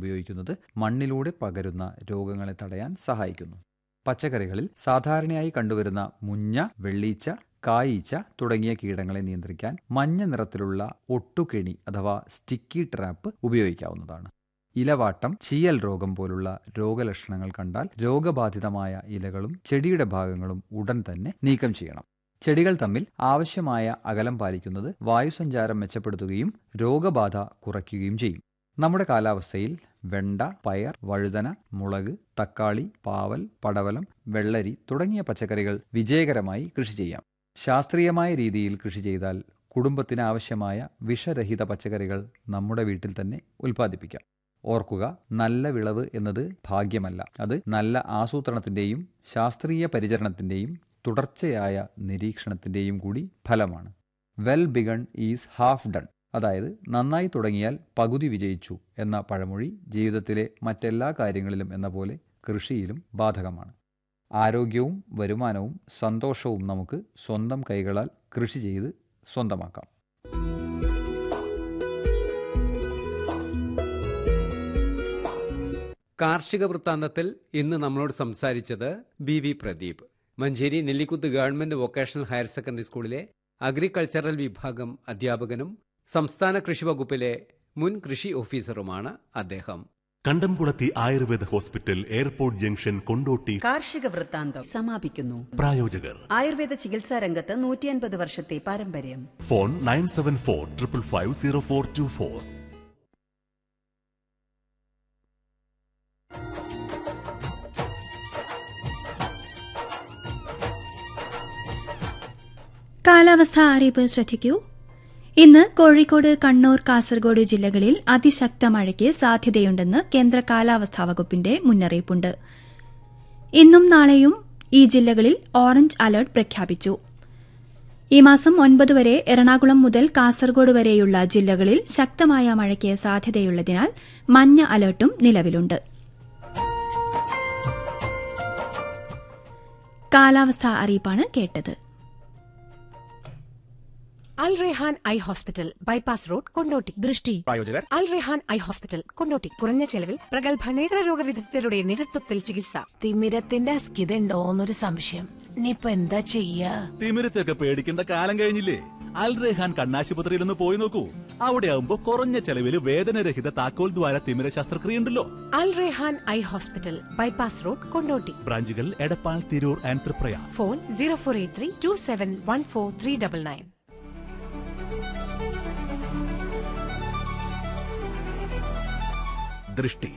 ഉപയോഗിക്കുന്നത് മണ്ണിലൂടെ പകരുന്ന രോഗങ്ങളെ തടയാൻ സഹായിക്കുന്നു പച്ചക്കറികളിൽ സാധാരണയായി കണ്ടുവരുന്ന മുഞ്ഞ വെള്ളീച്ച കായീച്ച തുടങ്ങിയ കീടങ്ങളെ നിയന്ത്രിക്കാൻ മഞ്ഞ നിറത്തിലുള്ള ഒട്ടുകെണി അഥവാ സ്റ്റിക്കി ട്രാപ്പ് ഉപയോഗിക്കാവുന്നതാണ് ഇലവാട്ടം ചീയൽ രോഗം പോലുള്ള രോഗലക്ഷണങ്ങൾ കണ്ടാൽ രോഗബാധിതമായ ഇലകളും ചെടിയുടെ ഭാഗങ്ങളും ഉടൻ തന്നെ നീക്കം ചെയ്യണം ചെടികൾ തമ്മിൽ ആവശ്യമായ അകലം പാലിക്കുന്നത് വായുസഞ്ചാരം മെച്ചപ്പെടുത്തുകയും രോഗബാധ കുറയ്ക്കുകയും ചെയ്യും നമ്മുടെ കാലാവസ്ഥയിൽ വെണ്ട പയർ വഴുതന മുളക് തക്കാളി പാവൽ പടവലം വെള്ളരി തുടങ്ങിയ പച്ചക്കറികൾ വിജയകരമായി കൃഷി ചെയ്യാം ശാസ്ത്രീയമായ രീതിയിൽ കൃഷി ചെയ്താൽ കുടുംബത്തിന് ആവശ്യമായ വിഷരഹിത പച്ചക്കറികൾ നമ്മുടെ വീട്ടിൽ തന്നെ ഉൽപ്പാദിപ്പിക്കാം ഓർക്കുക നല്ല വിളവ് എന്നത് ഭാഗ്യമല്ല അത് നല്ല ആസൂത്രണത്തിൻ്റെയും ശാസ്ത്രീയ പരിചരണത്തിൻ്റെയും തുടർച്ചയായ നിരീക്ഷണത്തിൻ്റെയും കൂടി ഫലമാണ് well begun is half done അതായത് നന്നായി തുടങ്ങിയാൽ പകുതി വിജയിച്ചു എന്ന പഴമൊഴി ജീവിതത്തിലെ മറ്റെല്ലാ കാര്യങ്ങളിലും എന്ന പോലെ കൃഷിയിലും ബാധകമാണ് ആരോഗ്യവും വരുമാനവും സന്തോഷവും നമുക്ക് സ്വന്തം കൈകളാൽ കൃഷി ചെയ്ത് സ്വന്തമാക്കാം കാർഷിക വൃത്താന്തത്തിൽ ഇന്ന് നമ്മളോട് സംസാരിച്ചത് B V Pradeep Manjeri Nellikuth government vocational higher secondary സ്കൂളിലെ അഗ്രികൾച്ചറൽ വിഭാഗം അധ്യാപകനും സംസ്ഥാന കൃഷി വകുപ്പിലെ മുൻ കൃഷി ഓഫീസറുമാണ് അദ്ദേഹം Kandamkulathy Ayurveda hospital airport junction Kondotty കാർഷിക വൃത്താന്തം സമാപിക്കുന്നു പ്രായോജകർ ആയുർവേദ ചികിത്സാ രംഗത്ത് നൂറ്റിയൻപത് വർഷത്തെ പാരമ്പര്യം phone nine seven four triple five zero four two four കാലാവസ്ഥാ അറിയിപ്പ് ശ്രദ്ധിക്കൂ ഇന്ന് കോഴിക്കോട് കണ്ണൂർ കാസർഗോഡ് ജില്ലകളിൽ അതിശക്ത മഴയ്ക്ക് സാധ്യതയുണ്ടെന്ന് കേന്ദ്ര കാലാവസ്ഥാ വകുപ്പിന്റെ മുന്നറിയിപ്പുണ്ട് ഇന്നും നാളെയും ഈ ജില്ലകളിൽ ഓറഞ്ച് അലർട്ട് പ്രഖ്യാപിച്ചു ഈ മാസം ഒൻപത് വരെ എറണാകുളം മുതൽ കാസർഗോഡ് വരെയുള്ള ജില്ലകളിൽ ശക്തമായ മഴയ്ക്ക് സാധ്യതയുള്ളതിനാൽ മഞ്ഞ അലർട്ടും നിലവിലുണ്ട് കാലാവസ്ഥാ അറിയിപ്പാണ് കേട്ടത് Al Rehan eye hospital bypass road Kondotty ദൃഷ്ടി പ്രായോജകർ അൽ റെഹാൻ ഐ ഹോസ്പിറ്റൽ കൊണ്ടോട്ടി കുറഞ്ഞ ചെലവിൽ പ്രഗത്ഭ നേത്രരോഗ വിദഗ്ധരുടെ നേതൃത്വത്തിൽ ചികിത്സ തിമിരത്തിന്റെ അസ്കിതണ്ടോന്നൊരു സംശയം ഇനിയിപ്പൊ എന്താ ചെയ്യാ തിമിരത്തൊക്കെ പേടിക്കേണ്ട കാലം കഴിഞ്ഞില്ലേ അൽ റെഹാൻ കണ്ണാശുപത്രിയിൽ ഒന്ന് പോയി നോക്കൂ അവിടെ ആവുമ്പോ കുറഞ്ഞ ചെലവിൽ വേദനരഹിത താക്കോൽ ദ്വാര തിമിര ശസ്ത്രക്രിയ ഉണ്ടല്ലോ Al Rehan eye hospital bypass road Kondotty ബ്രാഞ്ചുകൾ Edappal Tirur and Triprayar phone zero four eight three two seven one four three double nine ദൃഷ്ടി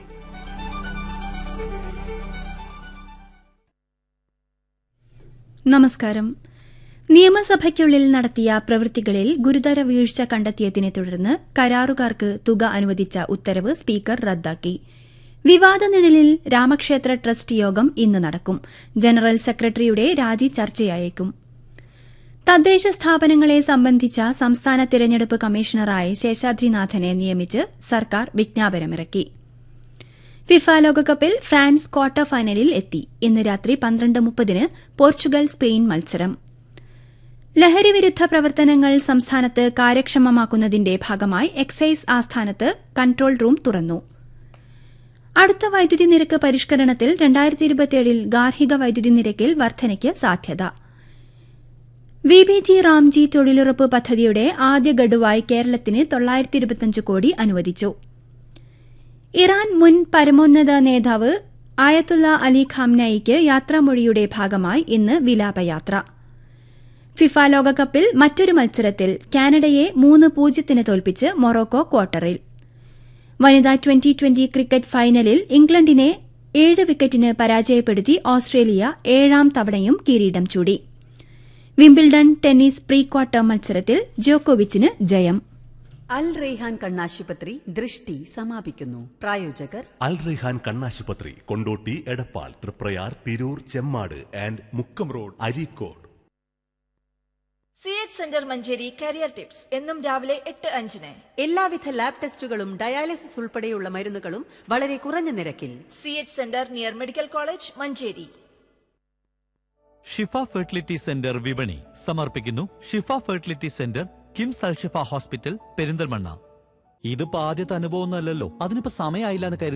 നമസ്കാരം നിയമസഭയ്ക്കുള്ളിൽ നടത്തിയ പ്രവൃത്തികളിൽ ഗുരുതര വീഴ്ച കണ്ടെത്തിയതിനെ തുടർന്ന് കരാറുകാർക്ക് തുക അനുവദിച്ച ഉത്തരവ് സ്പീക്കർ റദ്ദാക്കി വിവാദ നിഴലിൽ രാമക്ഷേത്ര ട്രസ്റ്റ് യോഗം ഇന്ന് നടക്കും ജനറൽ സെക്രട്ടറിയുടെ രാജി ചർച്ചയായേക്കും തദ്ദേശ സ്ഥാപനങ്ങളെ സംബന്ധിച്ച സംസ്ഥാന തിരഞ്ഞെടുപ്പ് കമ്മീഷണറായി ശേഷാദ്രിനാഥനെ നിയമിച്ച് സർക്കാർ വിജ്ഞാപനമിറക്കി ഫിഫ ലോകകപ്പിൽ ഫ്രാൻസ് ക്വാർട്ടർ ഫൈനലിൽ എത്തി ഇന്ന് രാത്രി പന്ത്രണ്ട് മുപ്പതിന് പോർച്ചുഗൽ സ്പെയിൻ മത്സരം ലഹരിവിരുദ്ധ പ്രവർത്തനങ്ങൾ സംസ്ഥാനത്ത് കാര്യക്ഷമമാക്കുന്നതിന്റെ ഭാഗമായി എക്സൈസ് ആസ്ഥാനത്ത് കൺട്രോൾ റൂം തുറന്നു അടുത്ത വൈദ്യുതി നിരക്ക് പരിഷ്കരണത്തിൽ രണ്ടായിരത്തി ഇരുപത്തിയേഴിൽ ഗാർഹിക വൈദ്യുതി നിരക്കിൽ വർധനയ്ക്ക് സാധ്യത വി ബി ജി റാംജി തൊഴിലുറപ്പ് പദ്ധതിയുടെ ആദ്യ ഗഡുവായി കേരളത്തിന് തൊള്ളായിരത്തി ഇരുപത്തിയഞ്ച് കോടി അനുവദിച്ചു ഇറാൻ മുൻ പരമോന്നത നേതാവ് ആയത്തുള്ള അലി ഖാംനയിക്ക് യാത്രാമൊഴിയുടെ ഭാഗമായി ഇന്ന് വിലാപയാത്ര ഫിഫ ലോകകപ്പിൽ മറ്റൊരു മത്സരത്തിൽ കാനഡയെ മൂന്ന് പൂജ്യത്തിന് തോൽപ്പിച്ച് മൊറോക്കോ ക്വാർട്ടറിൽ വനിതാ ട്വന്റി ട്വന്റി ക്രിക്കറ്റ് ഫൈനലിൽ ഇംഗ്ലണ്ടിനെ ഏഴ് വിക്കറ്റിന് പരാജയപ്പെടുത്തി ഓസ്ട്രേലിയ ഏഴാം തവണയും കിരീടം ചൂടി വിംബിൾഡൺ ടെന്നീസ് പ്രീ ക്വാർട്ടർ മത്സരത്തിൽ ജോക്കോവിച്ചിന് ജയം അൽ റെയ്ഹാൻ കണ്ണാശുപത്രി ദൃഷ്ടി സമാപിക്കുന്നു പ്രായോജകർ അൽ റെഹാൻ കണ്ണാശുപത്രി Kondotty Edappal Triprayar Tirur Chemmad and Mukkam road Areekode C H centre Manjeri career tips എന്നും രാവിലെ എട്ട് അഞ്ചിന് എല്ലാവിധ ലാബ് ടെസ്റ്റുകളും ഡയാലിസിസ് ഉൾപ്പെടെയുള്ള മരുന്നുകളും വളരെ കുറഞ്ഞ നിരക്കിൽ C H centre near medical college Manjeri Shifa fertility centre വിപണി സമർപ്പിക്കുന്നു Shifa fertility centre KIMS Alshifa hospital Perinthalmanna ഇതിപ്പോ ആദ്യത്തെ അനുഭവം ഒന്നല്ലല്ലോ അതിനിപ്പോ സമയമായില്ല എന്ന് കരുതി